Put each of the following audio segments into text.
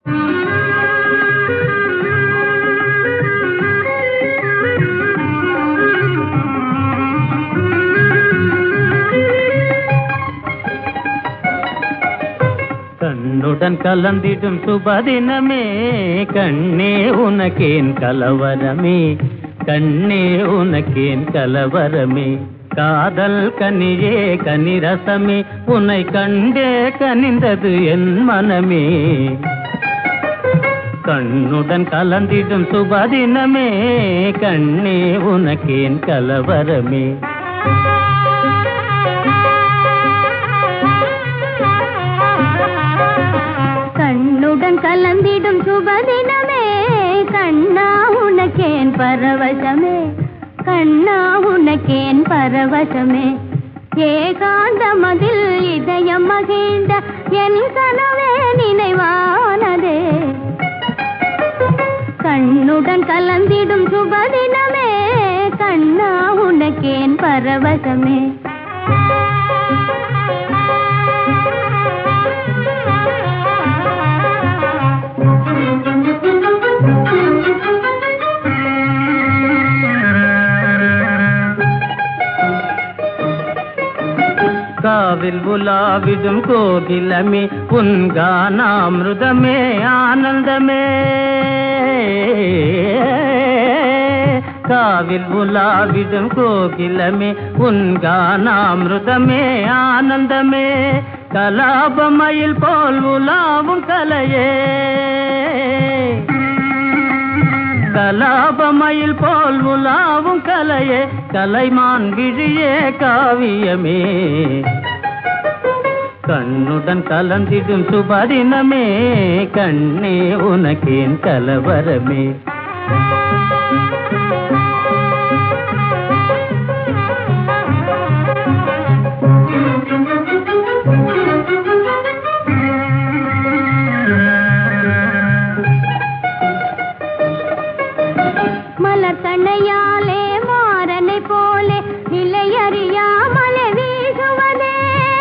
கண்ணுடன் கலந்திடும் சுபதினமே கண்ணே உனக்கேன் கலவரமே கண்ணே உனக்கேன் கலவரமே காதல் கனியே கனிரசமே உன்னை கண்டே கனிந்தது என் மனமே கண்ணுடன் கலந்திடும் சுபதினமே கண்ணே உனக்கேன் கலவரமே கண்ணுடன் கலந்திடும் சுபதினமே கண்ணா உனக்கேன் பரவசமே கண்ணா உனக்கேன் பரவசமே ஏகாந்த மதில் இதயம் மகிழ்ந்த என் கனவே நினைவானதே கண்ணுடன் கலந்திடும் சுபதினமே கண்ணா உனக்கேன் பரவசமே காவில் உலாவிடும் கோகிலமே புன்கானாமிருதமே ஆனந்தமே காவில் உலாவிடும் கோகிலமே உன்கானாமிருதமே ஆனந்தமே கலாபமயில் போல் உலாவும் கலையே கலாபமயில் போல் உலாவும் கலையே கலைமான் விழியே காவியமே கண்ணுடன் கலந்திடும் சுபதினமே கண்ணே உனக்கேன் கலவரமே மலர் கண்ணையாலே மாறனை போலே நிலையறியாமலே வீசுவதே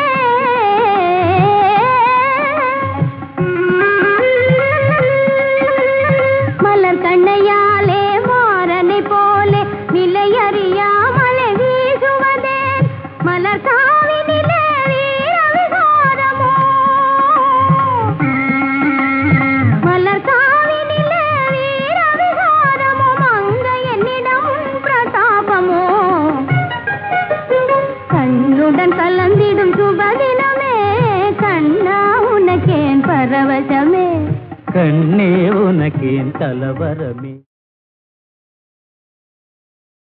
மலர் கண்ணையாலே மாறனை போலே நிலையறியாமலே வீசுவதே மலர் காவினிலே வீர விகாரமோ மலர் காவினிலே வீர விகாரமோ மங்க என்னிடம் பிரதாபமோ கண்ணுடன் கலந்திடும் சுபதினமே கண்ணா உனக்கேன் பரவசமே கண்ணே உனக்கேன் கலவரமே